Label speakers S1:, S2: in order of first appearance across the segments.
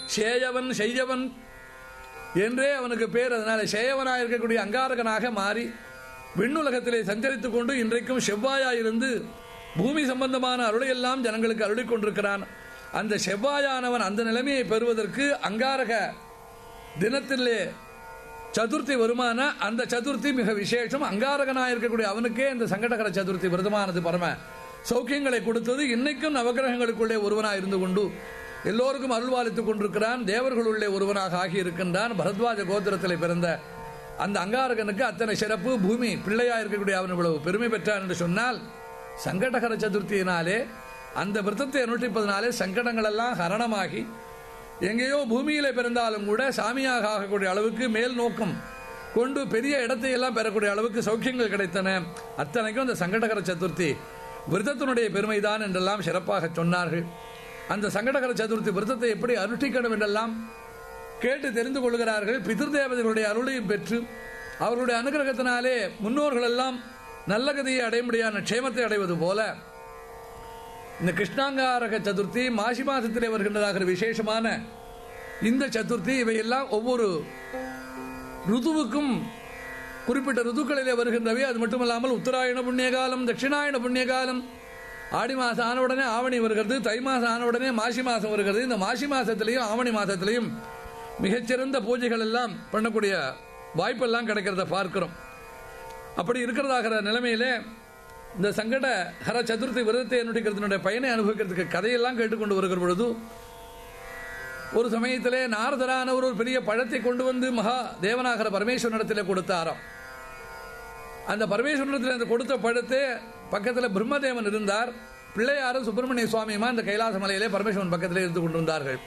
S1: சேயவன் செய்யவன் என்றே அவனுக்கு பேர் அதனால சேயவனாக இருக்கக்கூடிய அங்காரகனாக மாறி விண்ணுலகத்திலே சஞ்சரித்துக் கொண்டு இன்றைக்கும் செவ்வாயாயிருந்து பூமி சம்பந்தமான அருளையெல்லாம் ஜனங்களுக்கு அருளிக் கொண்டிருக்கிறான் அந்த செவ்வாயானவன் அந்த நிலைமையை பெறுவதற்கு அங்காரக தினத்திலே சதுர்த்தி வருமான அந்த சதுர்த்தி மிக விசேஷம் அங்காரகனாக இருக்கக்கூடிய அவனுக்கே இந்த சங்கடகர சதுர்த்தி விரதமானது பரம சௌக்கியங்களை கொடுத்தது இன்னைக்கும் நவகிரகங்களுக்குள்ளே ஒருவனாக இருந்து கொண்டு எல்லோருக்கும் அருள்வாளித்துக் கொண்டிருக்கிறான் தேவர்களுள்ளே ஒருவனாக ஆகியிருக்கின்றான் பரத்வாஜ கோத்திரத்திலே பிறந்த அந்த அங்காரகனுக்கு அத்தனை சிறப்பு பூமி பிள்ளையா இருக்கக்கூடிய அவன் இவ்வளவு பெருமை பெற்றான் என்று சொன்னால் சங்கடகர சதுர்த்தியினாலே அந்த விரதத்தை அனுஷ்டிப்பதனாலே சங்கடங்கள் எல்லாம் ஹரணமாகி எங்கேயோ பூமியிலே பிறந்தாலும் கூட சாமியாக ஆகக்கூடிய அளவுக்கு மேல் நோக்கம் கொண்டு பெரிய இடத்தை எல்லாம் பெறக்கூடிய அளவுக்கு சௌக்கியங்கள் கிடைத்தன அத்தனைக்கும் அந்த சங்கடகர சதுர்த்தி விரதத்தினுடைய பெருமைதான் என்றெல்லாம் சிறப்பாக சொன்னார்கள் அந்த சங்கடகர சதுர்த்தி விரதத்தை எப்படி அனுஷ்டிக்கணும் என்றெல்லாம் கேட்டு தெரிந்து கொள்கிறார்கள் பிதிர் தேவதைகளுடைய அருளையும் பெற்று அவர்களுடைய அனுகிரகத்தினாலே முன்னோர்கள் எல்லாம் நல்ல கதியை அடையும்படியான க்ஷேமத்தை அடைவது போல இந்த கிருஷ்ணாங்காரக சதுர்த்தி மாசி மாசத்திலே வருகின்றதாக விசேஷமான இந்த சதுர்த்தி இவையெல்லாம் ஒவ்வொரு ருதுவுக்கும் குறிப்பிட்ட ருதுக்களிலே வருகின்றவை அது மட்டுமல்லாமல் உத்தராயண புண்ணிய காலம் தட்சிணாயண புண்ணிய காலம் ஆடி மாதம் ஆன உடனே ஆவணி வருகிறது தை மாதம் ஆன உடனே மாசி மாதம் வருகிறது இந்த மாசி மாசத்திலையும் ஆவணி மாதத்திலையும் மிகச்சிறந்த பூஜைகள் எல்லாம் பண்ணக்கூடிய வாய்ப்பெல்லாம் கிடைக்கிறத பார்க்கிறோம் அப்படி இருக்கிறதாகிற நிலைமையிலே இந்த சங்கட ஹர சதுர்த்தி விரதத்தை அனுஷ்டிக்கிறதுனுடைய பயனை அனுபவிக்கிறதுக்கு கதையெல்லாம் கேட்டுக்கொண்டு வருகிற பொழுது ஒரு சமயத்திலே நாரதரானவர் ஒரு பெரிய பழத்தை கொண்டு வந்து மகா தேவனாகர பரமேஸ்வரனிடத்தில் கொடுத்தாராம் அந்த பரமேஸ்வரனிடத்தில் அந்த கொடுத்த பழத்தை பக்கத்தில் பிரம்மதேவன் இருந்தார் பிள்ளையாரும் சுப்பிரமணிய சுவாமியுமா இந்த கைலாச மலையிலே பரமேஸ்வரன் பக்கத்திலே இருந்து கொண்டிருந்தார்கள்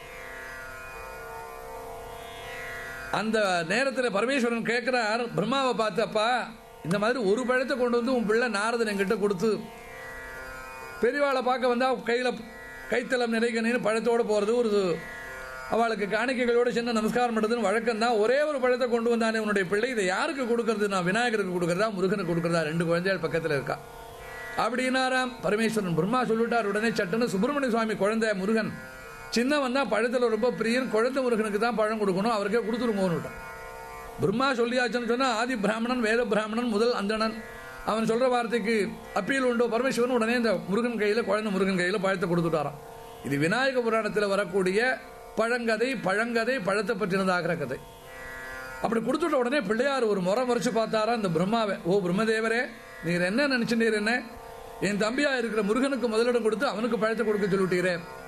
S1: அந்த நேரத்தில் பரமேஸ்வரன் கேட்கிறார் பிரம்மாவை பார்த்து அப்பா இந்த மாதிரி ஒரு பழத்தை கொண்டு வந்து உன் பிள்ளை நாரதன் என்கிட்ட கொடுத்து பெரியவாளை பார்க்க வந்தா கையில் கைத்தலம் நிறைகணின்னு பழத்தோடு போகிறது ஒரு அவளுக்கு காணிக்கைகளோடு சின்ன நமஸ்காரம் பண்ணுறதுன்னு வழக்கம் தான் ஒரே ஒரு பழத்தை கொண்டு வந்தானே உன்னுடைய பிள்ளை இதை யாருக்கு கொடுக்கறது நான் விநாயகருக்கு கொடுக்கறதா முருகனுக்கு கொடுக்கறதா ரெண்டு குழந்தைகள் பக்கத்தில் இருக்கா அப்படின்னாராம் பரமேஸ்வரன் பிரம்மா சொல்லிட்டார் உடனே சட்டுன்னு சுப்பிரமணிய சுவாமி குழந்தை முருகன் சின்னவன் தான் பழத்தில் ரொம்ப பிரியன் குழந்தை முருகனுக்கு தான் பழம் கொடுக்கணும் அவருக்கே கொடுத்துருங்கன்னு விட்டான் பிரம்மா சொல்லியாச்சுன்னு சொன்னா ஆதி பிராமணன் வேத பிராமணன் முதல் அந்தணன் அவன் சொல்ற வார்த்தைக்கு அப்பீல் உண்டோ பரமேஸ்வரன் உடனே இந்த முருகன் கையில குழந்தை முருகன் கையில பழத்தை கொடுத்துட்டாராம் இது விநாயக புராணத்தில் வரக்கூடிய பழங்கதை பழங்கதை பழத்தை பற்றினதாகிற கதை அப்படி கொடுத்துட்ட உடனே பிள்ளையார் ஒரு முறை முறைச்சு பார்த்தாரா இந்த பிரம்மாவை ஓ பிரம்மதேவரே நீர் என்ன நினைச்சுட்டீர் என்ன என் தம்பியா இருக்கிற முருகனுக்கு முதலிடம் கொடுத்து அவனுக்கு பழத்தை கொடுக்க சொல்லிட்டீரே